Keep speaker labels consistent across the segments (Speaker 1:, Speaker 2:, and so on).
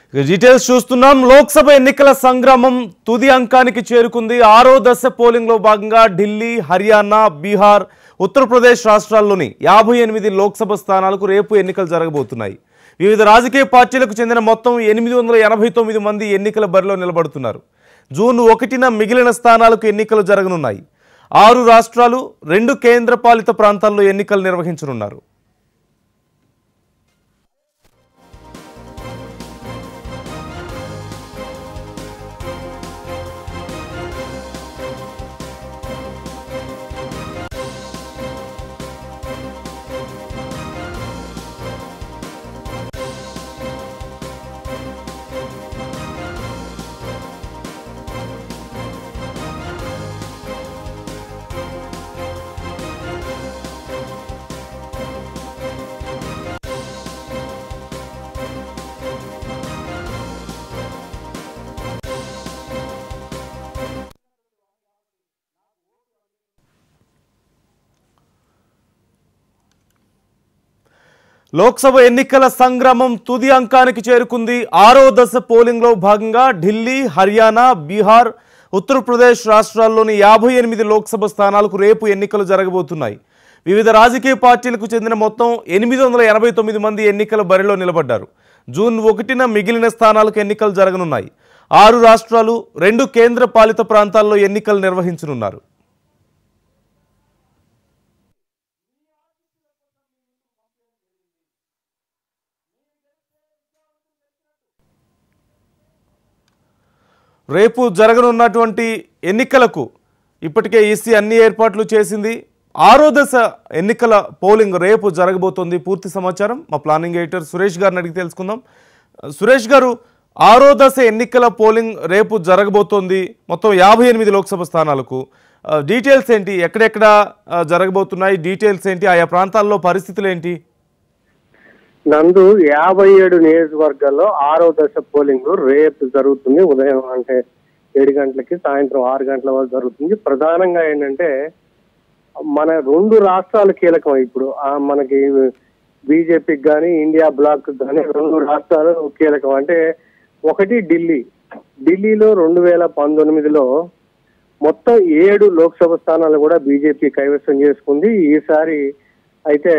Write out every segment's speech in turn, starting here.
Speaker 1: ఇక డీటెయిల్స్ చూస్తున్నాం లోక్సభ ఎన్నికల సంగ్రామం తుది అంకానికి చేరుకుంది ఆరో దశ పోలింగ్ లో భాగంగా ఢిల్లీ హర్యానా బీహార్ ఉత్తరప్రదేశ్ రాష్ట్రాల్లోని యాభై ఎనిమిది లోక్సభ స్థానాలకు రేపు ఎన్నికలు జరగబోతున్నాయి వివిధ రాజకీయ పార్టీలకు చెందిన మొత్తం ఎనిమిది వందల ఎనభై తొమ్మిది మంది ఎన్నికల బరిలో నిలబడుతున్నారు జూన్ ఒకటిన మిగిలిన స్థానాలకు ఎన్నికలు జరగనున్నాయి ఆరు రాష్ట్రాలు రెండు కేంద్ర పాలిత ప్రాంతాల్లో ఎన్నికలు నిర్వహించనున్నారు లోక్సభ ఎన్నికల సంగ్రామం తుది అంకానికి చేరుకుంది ఆరో దశ పోలింగ్లో భాగంగా ఢిల్లీ హర్యానా బీహార్ ఉత్తరప్రదేశ్ రాష్ట్రాల్లోని యాభై ఎనిమిది లోక్సభ స్థానాలకు రేపు ఎన్నికలు జరగబోతున్నాయి వివిధ రాజకీయ పార్టీలకు చెందిన మొత్తం ఎనిమిది వందల ఎనభై తొమ్మిది మంది ఎన్నికల బరిలో నిలబడ్డారు జూన్ ఒకటిన మిగిలిన స్థానాలకు ఎన్నికలు జరగనున్నాయి ఆరు రాష్ట్రాలు రెండు కేంద్ర పాలిత ప్రాంతాల్లో ఎన్నికలు నిర్వహించనున్నారు రేపు జరగనున్నటువంటి ఎన్నికలకు ఇప్పటికే ఈసీ అన్ని ఏర్పాట్లు చేసింది ఆరో దశ ఎన్నికల పోలింగ్ రేపు జరగబోతోంది పూర్తి సమాచారం మా ప్లానింగ్ ఎడిటర్ సురేష్ గారిని అడిగి తెలుసుకుందాం సురేష్ గారు ఆరో దశ ఎన్నికల పోలింగ్ రేపు జరగబోతోంది మొత్తం యాభై ఎనిమిది లోక్సభ స్థానాలకు ఆ, డీటెయిల్స్ ఏంటి ఎక్కడెక్కడ ఆ, జరగబోతున్నాయి డీటెయిల్స్ ఏంటి ఆయా ప్రాంతాల్లో పరిస్థితులు ఏంటి
Speaker 2: నందు యాభై ఏడు నియోజకవర్గాల్లో ఆరో దశ పోలింగ్ రేపు జరుగుతుంది ఉదయం అంటే ఏడు గంటలకి సాయంత్రం ఆరు గంటల వరకు జరుగుతుంది ప్రధానంగా ఏంటంటే మన రెండు రాష్ట్రాలు కీలకం ఇప్పుడు ఆ మనకి బీజేపీకి కానీ ఇండియా బ్లాక్ కానీ రెండు రాష్ట్రాలు కీలకం అంటే ఒకటి ఢిల్లీ ఢిల్లీలో రెండు వేల పంతొమ్మిదిలో మొత్తం ఏడు లోక్సభ స్థానాలు కూడా బీజేపీ కైవసం చేసుకుంది ఈసారి అయితే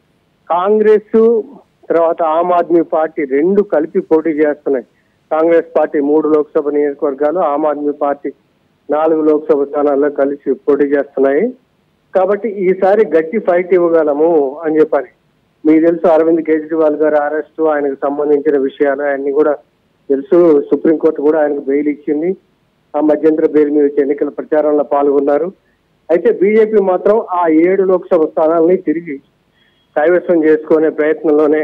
Speaker 2: కాంగ్రెస్ తర్వాత ఆమ్ ఆద్మీ పార్టీ రెండు కలిపి పోటీ చేస్తున్నాయి కాంగ్రెస్ పార్టీ మూడు లోక్సభ నియోజకవర్గాలు ఆమ్ ఆద్మీ పార్టీ నాలుగు లోక్సభ స్థానాల్లో కలిసి పోటీ చేస్తున్నాయి కాబట్టి ఈసారి గట్టి ఫైట్ ఇవ్వగలము అని చెప్పని మీకు తెలుసు అరవింద్ కేజ్రీవాల్ గారి అరెస్టు ఆయనకు సంబంధించిన విషయాలు అన్ని కూడా తెలుసు సుప్రీంకోర్టు కూడా ఆయనకు బెయిల్ ఇచ్చింది ఆ మధ్యంతర బెయిల్ మీద వచ్చి ఎన్నికల ప్రచారంలో పాల్గొన్నారు అయితే బీజేపీ మాత్రం ఆ ఏడు లోక్సభ స్థానాలని తిరిగి కైవసం చేసుకునే ప్రయత్నంలోనే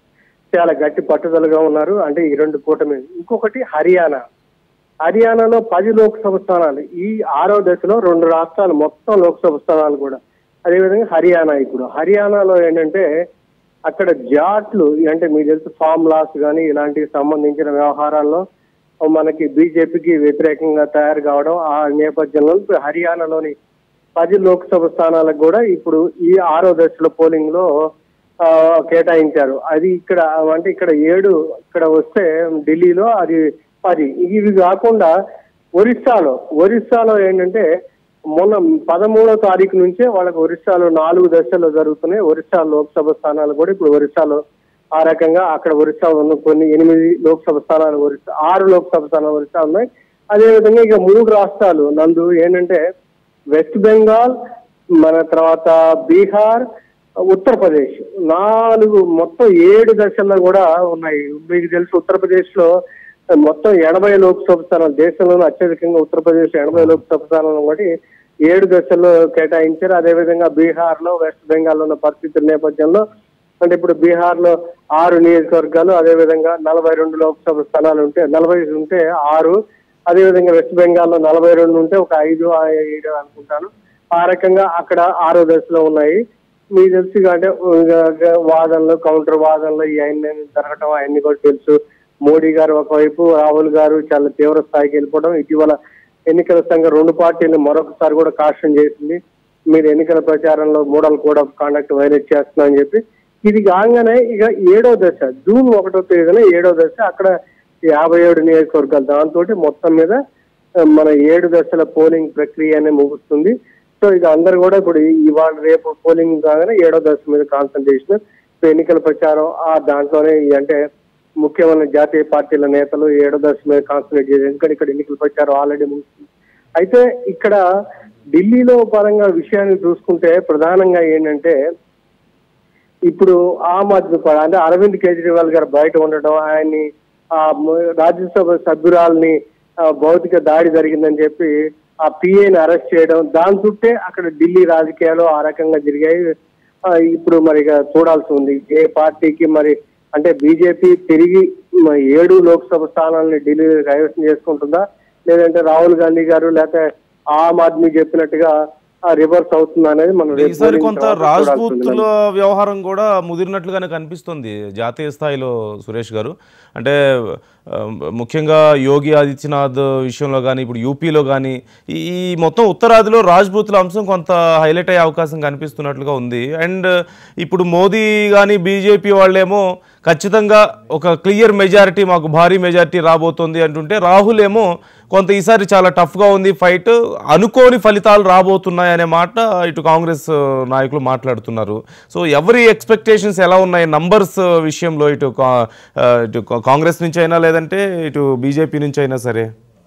Speaker 2: చాలా గట్టి పట్టుదలగా ఉన్నారు అంటే ఈ రెండు కూటమి ఇంకొకటి హర్యానా హర్యానాలో పది లోక్సభ స్థానాలు ఈ ఆరో దశలో రెండు రాష్ట్రాలు మొత్తం లోక్సభ స్థానాలు కూడా అదేవిధంగా హర్యానా ఇప్పుడు హర్యానాలో ఏంటంటే అక్కడ జాట్లు అంటే మీకు తెలుసు ఫామ్ లాస్ కానీ ఇలాంటివి సంబంధించిన వ్యవహారాల్లో మనకి బీజేపీకి వ్యతిరేకంగా తయారు కావడం ఆ నేపథ్యంలో ఇప్పుడు హర్యానాలోని పది లోక్సభ స్థానాలకు కూడా ఇప్పుడు ఈ ఆరో దశలో పోలింగ్ లో ఆ, కేటాయించారు అది ఇక్కడ అంటే ఇక్కడ ఏడు ఇక్కడ వస్తే ఢిల్లీలో అది పది ఇవి కాకుండా ఒరిస్సాలో ఒరిస్సాలో ఏంటంటే మొన్న పదమూడో తారీఖు నుంచే వాళ్ళకి ఒరిస్సాలో నాలుగు దశల్లో జరుగుతున్నాయి ఒరిస్సా లోక్సభ స్థానాలు కూడా ఇప్పుడు ఒరిస్సాలో ఆ రకంగా అక్కడ ఒరిస్సా ఉన్న కొన్ని ఎనిమిది లోక్సభ స్థానాలు ఒరిస్సా ఆరు లోక్సభ స్థానాలు ఒరిస్సా ఉన్నాయి అదేవిధంగా ఇక మూడు రాష్ట్రాలు నందు ఏంటంటే వెస్ట్ బెంగాల్ మన తర్వాత బీహార్ ఉత్తరప్రదేశ్ నాలుగు మొత్తం ఏడు దశల్లో కూడా ఉన్నాయి మీకు తెలుసు ఉత్తరప్రదేశ్ లో మొత్తం ఎనభై లోక్సభ స్థానాలు దేశంలోనే అత్యధికంగా ఉత్తరప్రదేశ్ ఎనభై లోక్సభ స్థానాలు బట్టి ఏడు దశల్లో కేటాయించారు అదేవిధంగా బీహార్ లో వెస్ట్ బెంగాల్ లో ఉన్న పరిస్థితుల నేపథ్యంలో అంటే ఇప్పుడు బీహార్ లో ఆరు నియోజకవర్గాలు అదేవిధంగా నలభై రెండు లోక్సభ స్థానాలు ఉంటే నలభై ఉంటే ఆరు అదేవిధంగా వెస్ట్ బెంగాల్లో నలభై రెండు ఉంటే ఒక ఐదు ఆ ఏడు అనుకుంటాను ఆ రకంగా అక్కడ ఆరో దశలో ఉన్నాయి మీకు తెలుసు ఇక అంటే ఇక వాదనలు కౌంటర్ వాదనలు ఇవన్నీ జరగటం అవన్నీ కూడా తెలుసు మోడీ గారు ఒకవైపు రాహుల్ గారు చాలా తీవ్ర స్థాయికి వెళ్ళిపోవడం ఇటీవల ఎన్నికల సంఘం రెండు పార్టీలు మరొకసారి కూడా కాషన్ చేసింది మీరు ఎన్నికల ప్రచారంలో model code of conduct violate చేస్తున్నారని చెప్పి ఇది కాగానే ఇక ఏడో దశ జూన్ ఒకటో తేదీన ఏడో దశ అక్కడ యాభై ఏడు నియోజకవర్గాలు దాంతో మొత్తం మీద ఆ, మన ఏడు దశల పోలింగ్ ప్రక్రియ అనేది ముగుస్తుంది సో ఇక అందరు కూడా ఇప్పుడు ఇవాళ రేపు పోలింగ్ కాగానే ఏడో దశ మీద కాన్సన్ట్రేషన్ సో ఎన్నికల ప్రచారం ఆ దాంట్లోనే ఈ అంటే ముఖ్యమైన జాతీయ పార్టీల నేతలు ఏడో దశ మీద కాన్సన్ట్రేట్ చేసి ఎందుకంటే ఇక్కడ ఎన్నికల ప్రచారం ఆల్రెడీ ముగిసింది అయితే ఇక్కడ ఢిల్లీలో పరంగా విషయాన్ని చూసుకుంటే ప్రధానంగా ఏంటంటే ఇప్పుడు ఆమ్ ఆద్మీ పార్టీ అంటే అరవింద్ కేజ్రీవాల్ గారు బయట ఉండడం ఆయన్ని ఆ మ- రాజ్యసభ సభ్యురాల్ని ఆ, భౌతిక దాడి జరిగిందని చెప్పి ఆ పిఏని అరెస్ట్ చేయడం దాని చుట్టే అక్కడ ఢిల్లీ రాజకీయాలు ఆ రకంగా జరిగాయి ఆ, ఇప్పుడు మరి ఇక చూడాల్సి ఉంది ఏ పార్టీకి మరి అంటే బీజేపీ తిరిగి మ- ఏడు లోక్సభ స్థానాలని ఢిల్లీ కైవసం చేసుకుంటుందా లేదంటే రాహుల్ గాంధీ గారు లేకపోతే ఆమ్ ఆద్మీ చెప్పినట్టుగా రివర్స్ అవుతుందా అనేది మనం రేపు
Speaker 1: ఈసారి
Speaker 2: పోలింగ్
Speaker 1: కొంత
Speaker 2: తర్వాత చూడాల్సి ఉంది.
Speaker 1: రాజ్పూతుల వ్యవహారం కూడా ముదిరినట్లుగానే కనిపిస్తుంది జాతీయ స్థాయిలో సురేష్ గారు అంటే ఆ, ముఖ్యంగా యోగి ఆదిత్యనాథ్ విషయంలో కానీ ఇప్పుడు యూపీలో కానీ ఈ ఈ మొత్తం ఉత్తరాదిలో రాజ్పూతుల అంశం కొంత హైలైట్ అయ్యే అవకాశం కనిపిస్తున్నట్లుగా ఉంది అండ్ ఇప్పుడు మోదీ కానీ బీజేపీ వాళ్ళేమో ఖచ్చితంగా ఒక క్లియర్ మెజారిటీ మాకు భారీ మెజారిటీ రాబోతోంది అంటుంటే రాహుల్ ఏమో కొంత ఈసారి చాలా టఫ్గా ఉంది ఫైట్ అనుకోని ఫలితాలు రాబోతున్నాయి అనే మాట ఇటు కాంగ్రెస్ ఆ, నాయకులు మాట్లాడుతున్నారు సో ఎవరి ఎక్స్పెక్టేషన్స్ ఎలా ఉన్నాయి నంబర్స్ విషయంలో ఇటు కా- ఆ, ఇటు కా- కాంగ్రెస్ నుంచి అయినా లేదంటే ఇటు బీజేపీ నుంచి అయినా సరే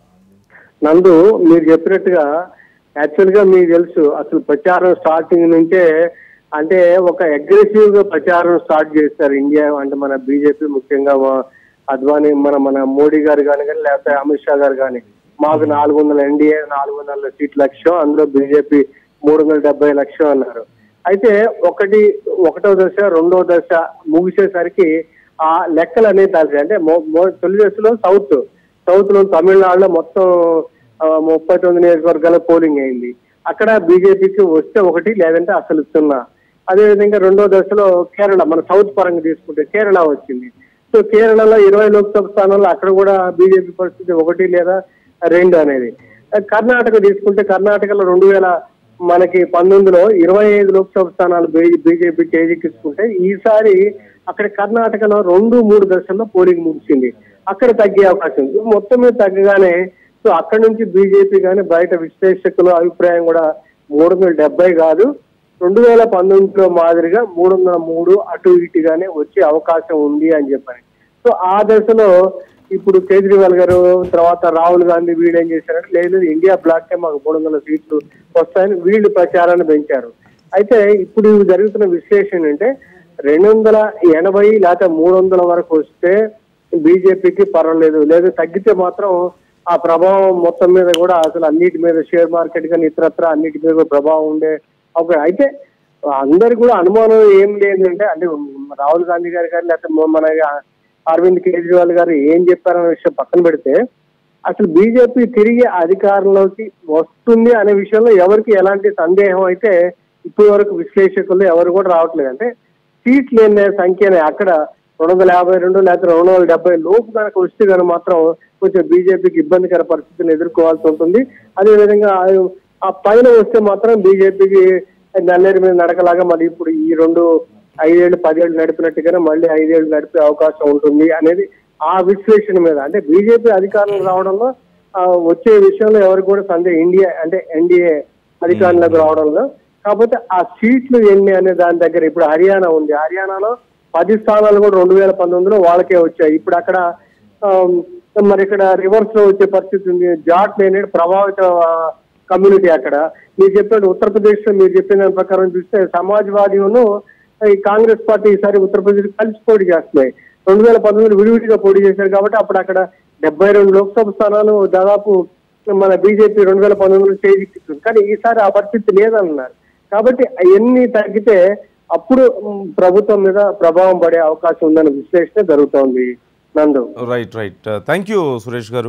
Speaker 2: నందు మీరు చెప్పినట్టుగా యాక్చువల్ గా మీకు తెలుసు అసలు ప్రచారం స్టార్టింగ్ నుంచే అంటే ఒక అగ్రెసివ్ గా ప్రచారం స్టార్ట్ చేస్తారు ఇండియా అంటే మన బీజేపీ ముఖ్యంగా మా అద్వానీ మన మన మోడీ గారు కానీ కానీ లేకపోతే అమిత్ షా గారు కానీ మాకు నాలుగు వందల ఎన్డీఏ నాలుగు వందల సీట్ లక్ష్యం అందులో బీజేపీ మూడు వందల డెబ్బై లక్ష్యం అన్నారు అయితే ఒకటి ఒకటో దశ రెండో దశ ముగిసేసరికి ఆ లెక్కలు అనేది తెలిసాయి అంటే మొ- మొ- తొలి దశలో సౌత్ సౌత్ లో తమిళనాడులో మొత్తం ఆ, ముప్పై తొమ్మిది నియోజకవర్గాల పోలింగ్ అయింది అక్కడ బీజేపీకి వస్తే ఒకటి లేదంటే అసలు సున్నా అదేవిధంగా రెండో దశలో కేరళ మన సౌత్ పరంగా తీసుకుంటే కేరళ వచ్చింది సో కేరళలో ఇరవై లోక్సభ స్థానాల్లో అక్కడ కూడా బీజేపీ పరిస్థితి ఒకటి లేదా రెండు అనేది కర్ణాటక తీసుకుంటే కర్ణాటకలో రెండు వేల మనకి పంతొమ్మిదిలో ఇరవై ఐదు లోక్సభ స్థానాలు బీజేపీ చేజిక్కించుకుంటే ఈసారి అక్కడ కర్ణాటకలో రెండు మూడు దశల్లో పోలింగ్ ముగిసింది అక్కడ తగ్గే అవకాశం ఉంది మొత్తం మీద తగ్గగానే సో అక్కడ నుంచి బీజేపీ కానీ బయట విశ్లేషకుల అభిప్రాయం కూడా మూడు వందల డెబ్బై కాదు రెండు వేల పంతొమ్మిదిలో మాదిరిగా మూడు వందల మూడు అటు ఇటుగానే వచ్చే అవకాశం ఉంది అని చెప్పారు సో ఆ దశలో ఇప్పుడు కేజ్రీవాల్ గారు తర్వాత రాహుల్ గాంధీ వీళ్ళు ఏం చేశారంటే లేదు ఇండియా బ్లాక్ కే మాకు మూడు వందల సీట్లు వస్తాయని వీళ్ళు ప్రచారాన్ని పెంచారు అయితే ఇప్పుడు జరుగుతున్న విశ్లేషణ అంటే రెండు వందల ఎనభై లేకపోతే మూడు వందల వరకు వస్తే బీజేపీకి పర్వాలేదు లేదు తగ్గితే మాత్రం ఆ ప్రభావం మొత్తం మీద కూడా అసలు అన్నిటి మీద షేర్ మార్కెట్ కానీ ఇతరత్ర అన్నిటి మీద కూడా ప్రభావం ఉండే ఒక అయితే అందరికి కూడా అనుమానం ఏం లేదంటే అంటే రాహుల్ గాంధీ గారు కానీ లేకపోతే మన అరవింద్ కేజ్రీవాల్ గారు ఏం చెప్పారనే విషయం పక్కన పెడితే అసలు బీజేపీ తిరిగి అధికారంలోకి వస్తుంది అనే విషయంలో ఎవరికి ఎలాంటి సందేహం అయితే ఇప్పటి వరకు విశ్లేషకులు ఎవరు కూడా రావట్లేదు అంటే సీట్లు ఎన్నే సంఖ్యనే అక్కడ రెండు వందల యాభై రెండు లేకపోతే రెండు వందల డెబ్బై లోపు కనుక వస్తే కనుక మాత్రం కొంచెం బీజేపీకి ఇబ్బందికర పరిస్థితిని ఎదుర్కోవాల్సి ఉంటుంది అదేవిధంగా ఆ- ఆ పైన వస్తే మాత్రం బీజేపీకి నల్లేరు మీద నడకలాగా మరి ఇప్పుడు ఈ రెండు ఐదేళ్లు పదేళ్లు నడిపినట్టుగానే మళ్ళీ ఐదేళ్లు నడిపే అవకాశం ఉంటుంది అనేది ఆ విశ్లేషణ మీద అంటే బీజేపీ అధికారంలో రావడంలో ఆ, వచ్చే విషయంలో ఎవరికి కూడా సందేహం ఇండియా అంటే ఎన్డీఏ అధికారంలోకి రావడంలో కాకపోతే ఆ సీట్లు ఎన్ని అనే దాని దగ్గర ఇప్పుడు హర్యానా ఉంది హర్యానాలో పది స్థానాలు కూడా రెండు వేల పంతొమ్మిదిలో వాళ్ళకే వచ్చాయి ఇప్పుడు అక్కడ ఆమ్, మరి ఇక్కడ రివర్స్ లో వచ్చే పరిస్థితి ఉంది జాట్ అనేది ప్రభావిత కమ్యూనిటీ అక్కడ మీరు చెప్పినట్టు ఉత్తరప్రదేశ్ లో మీరు చెప్పిన దాని ప్రకారం చూస్తే సమాజ్వాదీను ఈ కాంగ్రెస్ పార్టీ ఈసారి ఉత్తరప్రదేశ్ కలిసి పోటీ చేస్తున్నాయి రెండు వేల పంతొమ్మిది విడివిడిగా పోటీ చేశారు కాబట్టి అప్పుడు అక్కడ డెబ్బై రెండు లోక్సభ స్థానాలు దాదాపు మన బీజేపీ రెండు వేల పంతొమ్మిదిలో చేజిక్కింది కానీ ఈసారి ఆ పరిస్థితి లేదన్నారు కాబట్టి అవన్నీ తగ్గితే అప్పుడు ఉమ్, ప్రభుత్వం మీద ప్రభావం పడే అవకాశం ఉందన్న విశ్లేషణ జరుగుతోంది Nandu
Speaker 1: right right thank you Suresh garu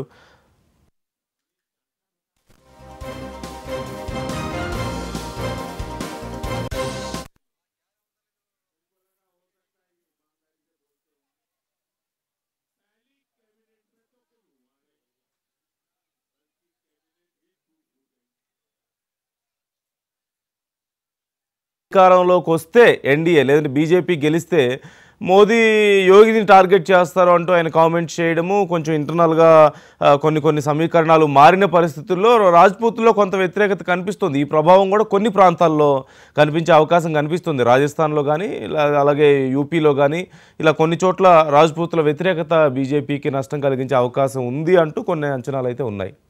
Speaker 1: అధికారంలోకి వస్తే ఎన్డీఏ లేదంటే బీజేపీ గెలిస్తే మోదీ యోగిని టార్గెట్ చేస్తారు అంటూ ఆయన కామెంట్ చేయడము కొంచెం ఇంటర్నల్గా ఆ, కొన్ని కొన్ని సమీకరణాలు మారిన పరిస్థితుల్లో రాజ్పూత్లో కొంత వ్యతిరేకత కనిపిస్తుంది ఈ ప్రభావం కూడా కొన్ని ప్రాంతాల్లో కనిపించే అవకాశం కనిపిస్తుంది రాజస్థాన్లో కానీ ఇలా అలాగే యూపీలో కానీ ఇలా కొన్ని చోట్ల రాజ్పూత్ల వ్యతిరేకత బీజేపీకి నష్టం కలిగించే అవకాశం ఉంది అంటూ కొన్ని అంచనాలు అయితే ఉన్నాయి